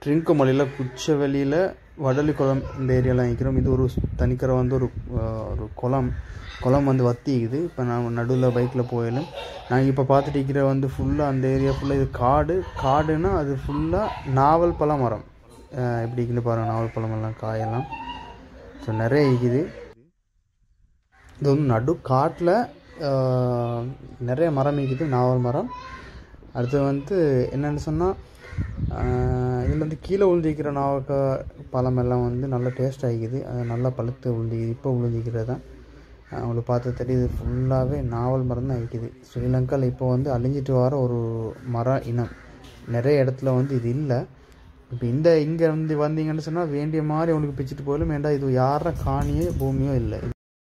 ட்ரிங்கமலையில் குச்சவெளியில் வடலி குளம் இந்த ஏரியாவில் நிற்கிறோம் இது ஒரு தனிக்கரை வந்து ஒரு அஹ், ஒரு குளம் குளம் வந்து வத்திக்குது இப்போ நான் நடுவில் பைக்கில் போயிலும் நாங்கள் இப்போ பார்த்துட்டு இருக்கிற வந்து ஃபுல்லாக அந்த ஏரியா ஃபுல்லாக இது காடு காடுன்னா அது ஃபுல்லாக நாவல் பழ மரம் அஹ், எப்படி இருக்குன்னு பாருங்கள் நாவல் பழமெல்லாம் காயெல்லாம் ஸோ நிறைய இருக்குது இது வந்து நடு காட்டில் நிறைய மரம் இருக்குது நாவல் மரம் அடுத்து வந்து என்னென்னு சொன்னால் இதில் வந்து கீழே உழுந்திக்கிற நாவக்காய் பழம் எல்லாம் வந்து நல்லா டேஸ்ட் ஆகிக்குது அது நல்லா பழுத்து உழுந்திக்குது இப்போ உழுந்திக்கிறது தான் அவங்களுக்கு பார்த்து தெரியுது ஃபுல்லாகவே நாவல் மரம் தான் இருக்குது ஸ்ரீலங்காவில் இப்போ வந்து அழிஞ்சிட்டு வர ஒரு மர இனம் நிறைய இடத்துல வந்து இது இல்லை இப்போ இந்த இங்கே வந்து வந்தீங்கன்னு சொன்னால் வேண்டிய மாதிரி அவங்களுக்கு பிச்சுட்டு போயிடும் வேண்டாம் இது யார காணியோ பூமியோ இல்லை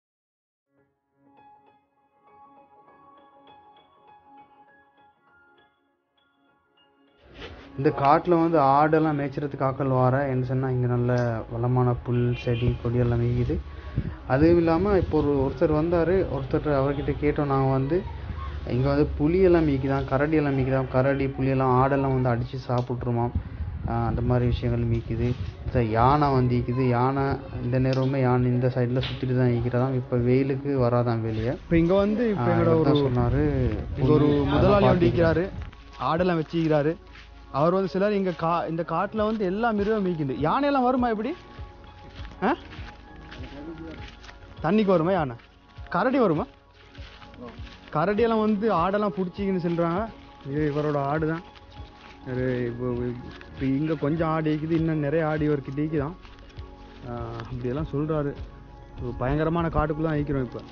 இந்த காட்டில் வந்து ஆடெல்லாம் மேய்ச்சறதுக்கு ஆக்கள் வர என்ன சொன்னால் இங்கே நல்ல வளமான புல் செடி கொடி எல்லாம் மேய்க்குது அதுவும் இல்லாமல் இப்போ ஒரு ஒருத்தர் வந்தார் ஒருத்தர் அவர்கிட்ட கேட்டோம் நாங்கள் வந்து இங்கே வந்து புலியெல்லாம் மீக்குதான் கரடி எல்லாம் மீக்குதான் கரடி புலியெல்லாம் ஆடெல்லாம் வந்து அடித்து சாப்பிட்ருமாம் ஆஹ் அந்த மாதிரி விஷயங்கள் மீக்குது இந்த யானை வந்து இருக்குது யானை இந்த நேரமுமே யானை இந்த சைடில் சுற்றிட்டு தான் இருக்கிறதாம் இப்போ வெயிலுக்கு வராதான் வெளியே இப்போ இங்கே வந்து இப்போ எங்களோட ஒரு சொன்னார் இங்கே ஒரு முதலாளி வந்து இருக்கிறாரு ஆடெல்லாம் வச்சுக்கிறாரு அவர் வந்து சிலர் இங்கே கா இந்த காட்டில் வந்து எல்லா மிருகம் மீக்குது யானையெல்லாம் வருமா எப்படி ஆ தண்ணிக்கு வருமா யானை கரடி வருமா கரடியெல்லாம் வந்து ஆடெல்லாம் பிடிச்சிக்கின்னு சொல்கிறாங்க இது இவரோட ஆடு தான் இது இப்போ இப்போ இங்கே கொஞ்சம் ஆடு இருக்குது இன்னும் நிறைய ஆடு இவர்கிட்ட இருக்குதான் ஆஹ் அப்படியெல்லாம் சொல்கிறாரு பயங்கரமான காட்டுக்குள்ளே தான் இருக்கிறோம் இப்போ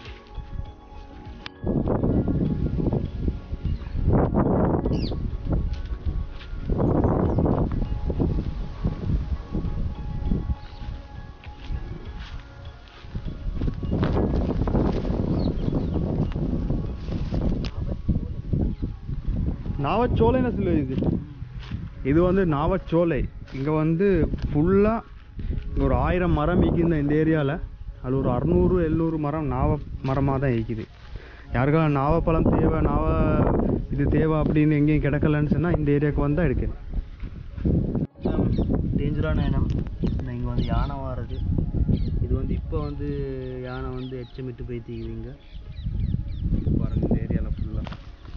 நாவச்சோலைன்னு சொல்லுவது இது இது வந்து நாவச்சோலை இங்கே வந்து ஃபுல்லாக ஒரு ஆயிரம் மரம் இருக்குது இந்த ஏரியாவில் அது ஒரு அறநூறு எழுநூறு மரம் நாவ மரமாக தான் இருக்குது யாருக்கெல்லாம் நாவப்பழம் தேவை நாவ இது தேவை அப்படின்னு எங்கேயும் கிடைக்கலன்னு சொன்னால் இந்த ஏரியாவுக்கு வந்தால் எடுக்கணும் டேஞ்சரான இனம் இந்த இங்கே வந்து யானை வாரது இது வந்து இப்போ வந்து யானை வந்து எச்சமிட்டு போய்த்திக்குதுங்க பாருங்க இந்த ஏரியாவில் ஃபுல்லாக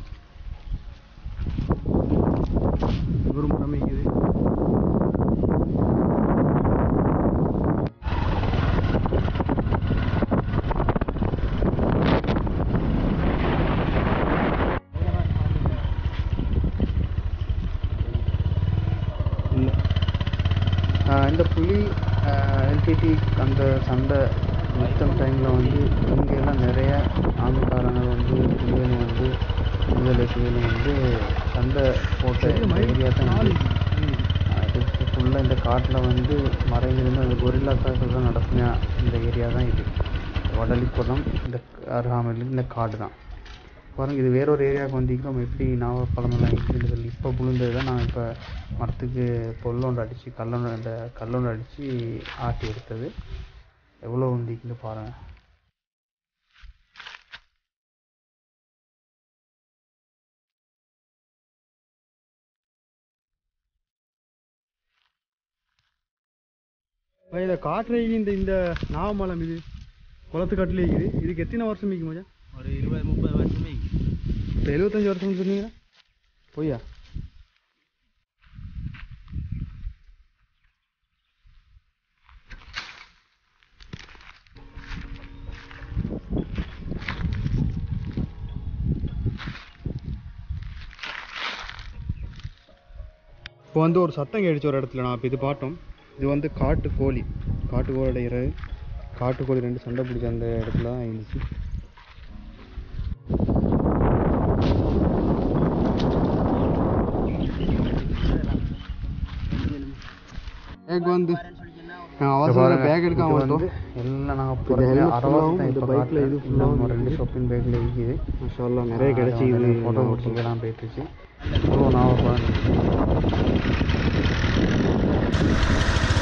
ஒரு மரம் இருக்குது இந்த ஆஹ் இந்த புலி எல்டிடி அந்த சண்டை நிறுத்தம் டைமில் வந்து இங்கெல்லாம் நிறைய ஆமிக்காரங்க வந்து புலிகள் வந்து விடுதலை புலிகள் வந்து சண்டை போட்ட ஏரியா தான் இது அது ஃபுல்லாக இந்த காட்டில் வந்து மறைஞ்சிருந்து அந்த கொரில்லா தாக்குதல் நடத்தின இந்த ஏரியா தான் இது வடலிக்குளம் இந்த அருகாமையில் இந்த காடு தான் பாருங்க இது வேற ஒரு ஏரியாவுக்கு வந்திருக்கோம் எப்படி நாவப்பழமெல்லாம் இருக்குன்னு சொல்லி இப்போ புழுந்தது தான் நான் இப்போ மரத்துக்கு பொல்லொண்டு அடித்து கல்லொண்டு அந்த கல்லொண்டு அடித்து ஆட்டி எடுத்தது எவ்வளோ வந்திருக்குன்னு பாருங்கள் இப்போ இதை காட்டுற இந்த இந்த நாவமலம் இது குளத்துக்காட்டில் இருக்குது இதுக்கு எத்தனை வருஷம் மிக்க மச்சான் ஒரு இருபது முப்பது வருஷமே இப்போ எழுபத்தஞ்சு வருஷம்னு சொன்னீங்களா பொய்யா இப்போ வந்து ஒரு சத்தம் கேட்டுச்சு ஒரு இடத்துல நான் இப்போ இது பார்த்தோம் இது வந்து காட்டு கோழி காட்டு கோழியோட இறகு காட்டு கோழி ரெண்டு சண்டை பிடிச்ச அந்த இடத்துல தான் இருந்துச்சு பேக் வந்து நான் அவசரம் பேக் எடுக்காம வந்தோம் எல்லாம் நாங்கள் இந்த helmet full-ஆவும் தான் இந்த இப்போ bike ல இது full-ஆவும் நம்ம ரெண்டு ஷாப்பிங் பேக்கில் இருக்குது மாஷால்லா நிறைய கிடைச்சிது ஃபோட்டோ பிடிச்சிக்கலாம் போயிட்டுருச்சு அவ்வளோ நாவப்பழம்